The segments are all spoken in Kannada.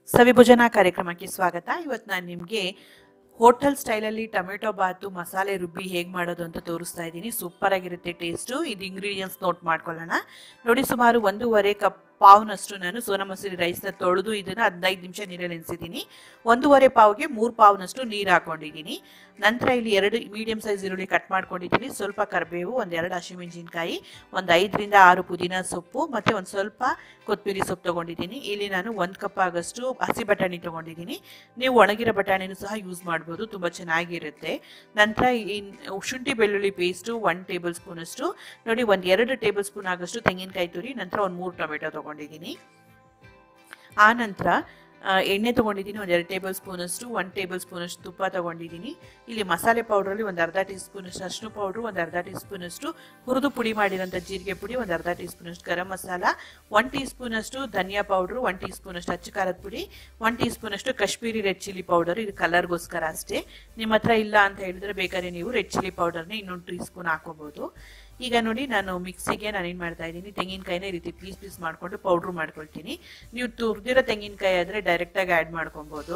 ಸವಿಭೋಜನಾ ಕಾರ್ಯಕ್ರಮಕ್ಕೆ ಸ್ವಾಗತ ಇವತ್ತು ನಾನು ನಿಮಗೆ ಹೋಟೆಲ್ ಸ್ಟೈಲಲ್ಲಿ ಟೊಮೆಟೊ ಬಾತು ಮಸಾಲೆ ರುಬ್ಬಿ ಹೇಗೆ ಮಾಡೋದು ಅಂತ ತೋರಿಸ್ತಾ ಇದ್ದೀನಿ ಸೂಪರ್ ಆಗಿರುತ್ತೆ ಟೇಸ್ಟು ಇದು ಇಂಗ್ರೀಡಿಯೆಂಟ್ಸ್ ನೋಟ್ ಮಾಡ್ಕೊಳ್ಳೋಣ ನೋಡಿ ಸುಮಾರು ಒಂದೂವರೆ ಕಪ್ ಪಾವ್ನಷ್ಟು ನಾನು ಸೋನಾ ಮಸೂರಿ ರೈಸ್ನ ತೊಳೆದು ಇದನ್ನು ಹದಿನೈದು ನಿಮಿಷ ನೀರಲ್ಲಿ ನೆನೆಸಿದ್ದೀನಿ ಒಂದೂವರೆ ಪಾವ್ಗೆ ಮೂರು ಪಾವ್ನಷ್ಟು ನೀರು ಹಾಕೊಂಡಿದ್ದೀನಿ ನಂತರ ಇಲ್ಲಿ ಎರಡು ಮೀಡಿಯಂ ಸೈಜ್ ಈರುಳ್ಳಿ ಕಟ್ ಮಾಡ್ಕೊಂಡಿದ್ದೀನಿ ಸ್ವಲ್ಪ ಕರಿಬೇವು ಒಂದೆರಡು ಹಸಿಮೆಣಸಿನ್ಕಾಯಿ ಒಂದು ಐದರಿಂದ ಆರು ಪುದೀನ ಸೊಪ್ಪು ಮತ್ತು ಒಂದು ಸ್ವಲ್ಪ ಕೊತ್ತಂಬರಿ ಸೊಪ್ಪು ತೊಗೊಂಡಿದ್ದೀನಿ ಇಲ್ಲಿ ನಾನು ಒಂದು ಕಪ್ ಆಗಷ್ಟು ಹಸಿ ಬಟಾಣಿ ತೊಗೊಂಡಿದ್ದೀನಿ ನೀವು ಒಣಗಿರೋ ಬಟಾಣಿನೂ ಸಹ ಯೂಸ್ ಮಾಡ್ಬೋದು ತುಂಬ ಚೆನ್ನಾಗಿರುತ್ತೆ ನಂತರ ಇನ್ ಶುಂಠಿ ಬೆಳ್ಳುಳ್ಳಿ ಪೇಸ್ಟು ಒನ್ ಟೇಬಲ್ ಸ್ಪೂನಷ್ಟು ನೋಡಿ ಒಂದು ಎರಡು ಟೇಬಲ್ ಸ್ಪೂನ್ ಆಗಷ್ಟು ತೆಂಗಿನಕಾಯಿ ತುರಿ ನಂತರ ಒಂದು ಮೂರು ಟೊಮೆಟೊ ತೊಗೊಂಡಿದ್ದೀನಿ ಆ ನಂತರ ಆ, ಎಣ್ಣೆ ತೊಗೊಂಡಿದ್ದೀನಿ ಒಂದು ಎರಡು ಟೇಬಲ್ ಸ್ಪೂನಷ್ಟು ಒನ್ ಟೇಬಲ್ ಸ್ಪೂನಷ್ಟು ತುಪ್ಪ ತೊಗೊಂಡಿದ್ದೀನಿ ಇಲ್ಲಿ ಮಸಾಲೆ ಪೌಡ್ರಲ್ಲಿ ಒಂದು ಅರ್ಧ ಟೀ ಸ್ಪೂನಷ್ಟು ಅರಿಶಿನ ಪೌಡ್ರು ಒಂದು ಅರ್ಧ ಟೀ ಸ್ಪೂನಷ್ಟು ಹುರಿದು ಪುಡಿ ಮಾಡಿರೋಂಥ ಜೀರಿಗೆ ಪುಡಿ ಒಂದು ಅರ್ಧ ಟೀ ಸ್ಪೂನಷ್ಟು ಗರಂ ಮಸಾಲ ಒನ್ ಟೀ ಸ್ಪೂನಷ್ಟು ಧನಿಯಾ ಪೌಡ್ರು ಒನ್ ಟೀ ಸ್ಪೂನಷ್ಟು ಅಚ್ಚ ಖಾರದ ಪುಡಿ ಒನ್ ಟೀ ಸ್ಪೂನಷ್ಟು ಕಾಶ್ಮೀರಿ ರೆಡ್ ಚಿಲ್ಲಿ ಪೌಡರ್ ಇದು ಕಲರ್ಗೋಸ್ಕರ ಅಷ್ಟೇ ನಿಮ್ಮ ಹತ್ರ ಇಲ್ಲ ಅಂತ ಹೇಳಿದ್ರೆ ಬೇಕಾದ್ರೆ ನೀವು ರೆಡ್ ಚಿಲ್ಲಿ ಪೌಡರ್ನ ಇನ್ನೊಂದು ಟೀ ಸ್ಪೂನ್ ಹಾಕೋಬಹುದು ಈಗ ನೋಡಿ ನಾನು ಮಿಕ್ಸಿಗೆ ನಾನು ಏನು ಮಾಡ್ತಾ ಇದ್ದೀನಿ ತೆಂಗಿನಕಾಯಿನ ಈ ರೀತಿ ಪೀಸ್ ಪೀಸ್ ಮಾಡಿಕೊಂಡು ಪೌಡ್ರ್ ಮಾಡ್ಕೊಳ್ತೀನಿ ನೀವು ತುರಿದಿರೋ ತೆಂಗಿನಕಾಯಿ ಆದರೆ ಡೈರೆಕ್ಟಾಗಿ ಆ್ಯಡ್ ಮಾಡ್ಕೊಬೋದು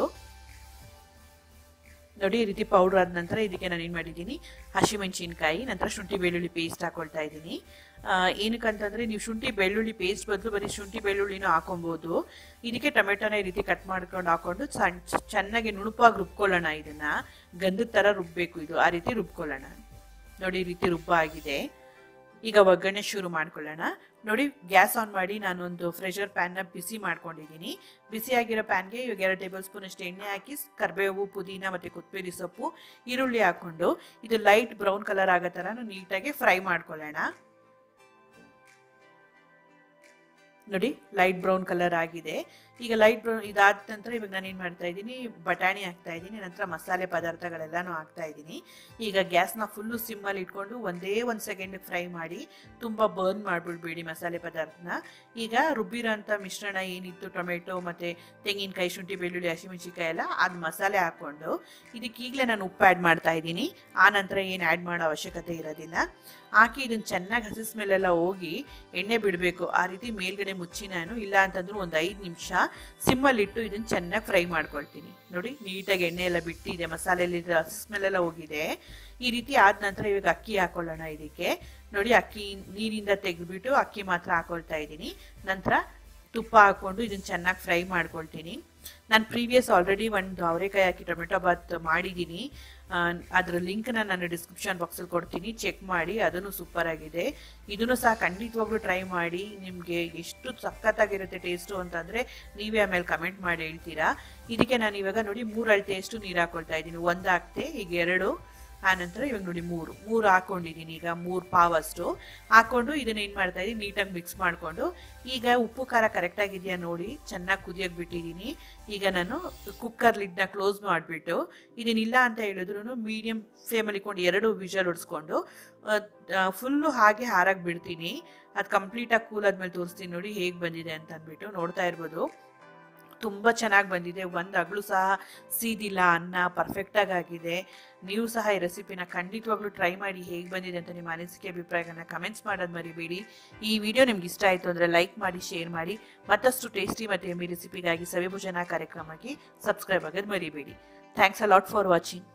ನೋಡಿ ಈ ರೀತಿ ಪೌಡ್ರ್ ಆದ ನಂತರ ಇದಕ್ಕೆ ನಾನು ಏನು ಮಾಡಿದ್ದೀನಿ ಹಸಿಮೆಣಸಿನ್ಕಾಯಿ ನಂತರ ಶುಂಠಿ ಬೆಳ್ಳುಳ್ಳಿ ಪೇಸ್ಟ್ ಹಾಕೊಳ್ತಾ ಇದ್ದೀನಿ ಏನಕ್ಕಂತಂದರೆ ನೀವು ಶುಂಠಿ ಬೆಳ್ಳುಳ್ಳಿ ಪೇಸ್ಟ್ ಬದಲು ಬರೀ ಶುಂಠಿ ಬೆಳ್ಳುಳ್ಳಿನೂ ಹಾಕೊಬೋದು ಇದಕ್ಕೆ ಟೊಮೆಟೊನ ಈ ರೀತಿ ಕಟ್ ಮಾಡ್ಕೊಂಡು ಹಾಕೊಂಡು ಸಣ್ಣ ಚೆನ್ನಾಗಿ ನುಣುಪಾಗಿ ರುಬ್ಕೊಳ್ಳೋಣ ಇದನ್ನು ಗಂಧದ ಥರ ರುಬ್ಬಬೇಕು ಇದು ಆ ರೀತಿ ರುಬ್ಕೊಳ್ಳೋಣ ನೋಡಿ ಈ ರೀತಿ ರುಬ್ಬ ಆಗಿದೆ ಈಗ ಒಗ್ಗರಣೆ ಶುರು ಮಾಡ್ಕೊಳ್ಳೋಣ ನೋಡಿ ಗ್ಯಾಸ್ ಆನ್ ಮಾಡಿ ನಾನೊಂದು ಫ್ರೆಷರ್ ಪ್ಯಾನ್ನ ಬಿಸಿ ಮಾಡ್ಕೊಂಡಿದ್ದೀನಿ ಬಿಸಿಯಾಗಿರೋ ಪ್ಯಾನ್ಗೆ ಇವಾಗ ಎರಡು ಟೇಬಲ್ ಸ್ಪೂನ್ ಅಷ್ಟು ಎಣ್ಣೆ ಹಾಕಿ ಕರಿಬೇವು ಪುದೀನ ಮತ್ತು ಕೊತ್ತಂಬರಿ ಸೊಪ್ಪು ಈರುಳ್ಳಿ ಹಾಕ್ಕೊಂಡು ಇದು ಲೈಟ್ ಬ್ರೌನ್ ಕಲರ್ ಆಗೋ ಥರ ನೀಟಾಗಿ ಫ್ರೈ ಮಾಡ್ಕೊಳ್ಳೋಣ ನೋಡಿ ಲೈಟ್ ಬ್ರೌನ್ ಕಲರ್ ಆಗಿದೆ ಈಗ ಲೈಟ್ ಬ್ರೌನ್ ಇದಾದ ನಂತರ ಇವಾಗ ನಾನು ಏನು ಮಾಡ್ತಾ ಇದ್ದೀನಿ ಬಟಾಣಿ ಹಾಕ್ತಾ ಇದ್ದೀನಿ ನಂತರ ಮಸಾಲೆ ಪದಾರ್ಥಗಳೆಲ್ಲನೂ ಹಾಕ್ತಾ ಇದ್ದೀನಿ ಈಗ ಗ್ಯಾಸ್ನ ಫುಲ್ಲು ಸಿಮ್ಮಲ್ಲಿ ಇಟ್ಕೊಂಡು ಒಂದೇ ಒಂದು ಸೆಕೆಂಡ್ ಫ್ರೈ ಮಾಡಿ ತುಂಬ ಬರ್ನ್ ಮಾಡಿಬಿಡ್ಬೇಡಿ ಮಸಾಲೆ ಪದಾರ್ಥನ ಈಗ ರುಬ್ಬಿರೋಂಥ ಮಿಶ್ರಣ ಏನಿತ್ತು ಟೊಮೆಟೊ ಮತ್ತು ತೆಂಗಿನಕಾಯಿ ಶುಂಠಿ ಬೆಳ್ಳುಳ್ಳಿ ಹಸಿಮೆಣಸಿನ್ಕಾಯಿ ಎಲ್ಲ ಅದು ಮಸಾಲೆ ಹಾಕ್ಕೊಂಡು ಇದಕ್ಕೆ ಈಗಲೇ ನಾನು ಉಪ್ಪು ಆ್ಯಡ್ ಮಾಡ್ತಾ ಇದ್ದೀನಿ ಆ ನಂತರ ಏನು ಆ್ಯಡ್ ಮಾಡೋ ಅವಶ್ಯಕತೆ ಇರೋದಿಲ್ಲ ಹಾಕಿ ಇದನ್ನು ಚೆನ್ನಾಗಿ ಹಸಿ ಸ್ಮೆಲ್ಲೆಲ್ಲ ಹೋಗಿ ಎಣ್ಣೆ ಬಿಡಬೇಕು ಆ ರೀತಿ ಮೇಲ್ಗಡೆ ಮುಚ್ಚಿ ನಾನು ಇಲ್ಲ ಅಂತಂದ್ರೂ ಒಂದು ಐದು ನಿಮಿಷ ಸಿಮ್ಮಲ್ಲಿಟ್ಟು ಇದನ್ನು ಚೆನ್ನಾಗಿ ಫ್ರೈ ಮಾಡ್ಕೊಳ್ತೀನಿ ನೋಡಿ ನೀಟಾಗಿ ಎಣ್ಣೆ ಎಲ್ಲ ಬಿಟ್ಟಿದೆ ಮಸಾಲೆಯಲ್ಲಿ ಹಸಿ ಸ್ಮೆಲ್ಲೆಲ್ಲ ಹೋಗಿದೆ ಈ ರೀತಿ ಆದ ನಂತರ ಇವಾಗ ಅಕ್ಕಿ ಹಾಕೊಳ್ಳೋಣ ಇದಕ್ಕೆ ನೋಡಿ ಅಕ್ಕಿ ನೀರಿಂದ ತೆಗೆದ್ಬಿಟ್ಟು ಅಕ್ಕಿ ಮಾತ್ರ ಹಾಕೊಳ್ತಾ ಇದ್ದೀನಿ ನಂತರ ತುಪ್ಪ ಹಾಕೊಂಡು ಇದನ್ನು ಚೆನ್ನಾಗಿ ಫ್ರೈ ಮಾಡ್ಕೊಳ್ತೀನಿ ನಾನು ಪ್ರೀವಿಯಸ್ ಆಲ್ರೆಡಿ ಒಂದು ಅವರೆಕಾಯಿ ಹಾಕಿ ಟೊಮೆಟೊ ಬಾತ್ ಮಾಡಿದ್ದೀನಿ ಅದರ ಲಿಂಕ್ನ ನಾನು ಡಿಸ್ಕ್ರಿಪ್ಷನ್ ಬಾಕ್ಸಲ್ಲಿ ಕೊಡ್ತೀನಿ ಚೆಕ್ ಮಾಡಿ ಅದನ್ನು ಸೂಪರ್ ಆಗಿದೆ ಇದನ್ನು ಸಹ ಖಂಡಿತವಾಗ್ಲೂ ಟ್ರೈ ಮಾಡಿ ನಿಮಗೆ ಎಷ್ಟು ಸಖತ್ತಾಗಿರುತ್ತೆ ಟೇಸ್ಟು ಅಂತಂದರೆ ನೀವೇ ಆಮೇಲೆ ಕಮೆಂಟ್ ಮಾಡಿ ಹೇಳ್ತೀರಾ ಇದಕ್ಕೆ ನಾನು ಇವಾಗ ನೋಡಿ ಮೂರು ಅಳತೆಯಷ್ಟು ನೀರು ಹಾಕೊಳ್ತಾ ಇದ್ದೀನಿ ಒಂದು ಹಾಕ್ತೆ ಈಗ ಎರಡು ಆನಂತರ ಇವಾಗ ನೋಡಿ ಮೂರು ಮೂರು ಹಾಕೊಂಡಿದ್ದೀನಿ ಈಗ ಮೂರು ಪಾವಷ್ಟು ಹಾಕೊಂಡು ಇದನ್ನ ಏನು ಮಾಡ್ತಾ ಇದ್ದೀನಿ ನೀಟಾಗಿ ಮಿಕ್ಸ್ ಮಾಡಿಕೊಂಡು ಈಗ ಉಪ್ಪು ಖಾರ ಕರೆಕ್ಟಾಗಿದೆಯಾ ನೋಡಿ ಚೆನ್ನಾಗಿ ಕುದಿಯೋಕೆ ಬಿಟ್ಟಿದ್ದೀನಿ ಈಗ ನಾನು ಕುಕ್ಕರ್ ಲಿಡ್ನ ಕ್ಲೋಸ್ ಮಾಡಿಬಿಟ್ಟು ಇದನ್ನಿಲ್ಲ ಅಂತ ಹೇಳಿದ್ರು ಮೀಡಿಯಮ್ ಫ್ಲೇಮಲ್ಲಿ ಇಟ್ಕೊಂಡು ಎರಡು ವಿಷಲ್ ಹೊಡ್ಸ್ಕೊಂಡು ಫುಲ್ಲು ಹಾಗೆ ಹಾರಾಗಿ ಬಿಡ್ತೀನಿ ಅದು ಕಂಪ್ಲೀಟಾಗಿ ಕೂಲ್ ಆದ್ಮೇಲೆ ತೋರಿಸ್ತೀನಿ ನೋಡಿ ಹೇಗೆ ಬಂದಿದೆ ಅಂತ ಅಂದ್ಬಿಟ್ಟು ನೋಡ್ತಾ ಇರ್ಬೋದು ತುಂಬ ಚೆನ್ನಾಗಿ ಬಂದಿದೆ ಒಂದು ಅಗಳು ಸಹ ಸೀದಿಲ್ಲ ಅನ್ನ ಪರ್ಫೆಕ್ಟಾಗಿ ಆಗಿದೆ ನೀವು ಸಹ ಈ ರೆಸಿಪಿನ ಖಂಡಿತವಾಗ್ಲೂ ಟ್ರೈ ಮಾಡಿ ಹೇಗೆ ಬಂದಿದೆ ಅಂತ ನಿಮ್ಮ ಅನಿಸಿಕೆ ಅಭಿಪ್ರಾಯಗಳನ್ನ ಕಮೆಂಟ್ಸ್ ಮಾಡೋದು ಮರಿಬೇಡಿ ಈ ವಿಡಿಯೋ ನಿಮ್ಗೆ ಇಷ್ಟ ಆಯಿತು ಅಂದರೆ ಲೈಕ್ ಮಾಡಿ ಶೇರ್ ಮಾಡಿ ಮತ್ತಷ್ಟು ಟೇಸ್ಟಿ ಮತ್ತು ಎಮ್ಮಿ ರೆಸಿಪಿಗಾಗಿ ಸವಿಭೋಜನಾ ಕಾರ್ಯಕ್ರಮಕ್ಕೆ ಸಬ್ಸ್ಕ್ರೈಬ್ ಆಗೋದು ಮರಿಬೇಡಿ thanks a lot for watching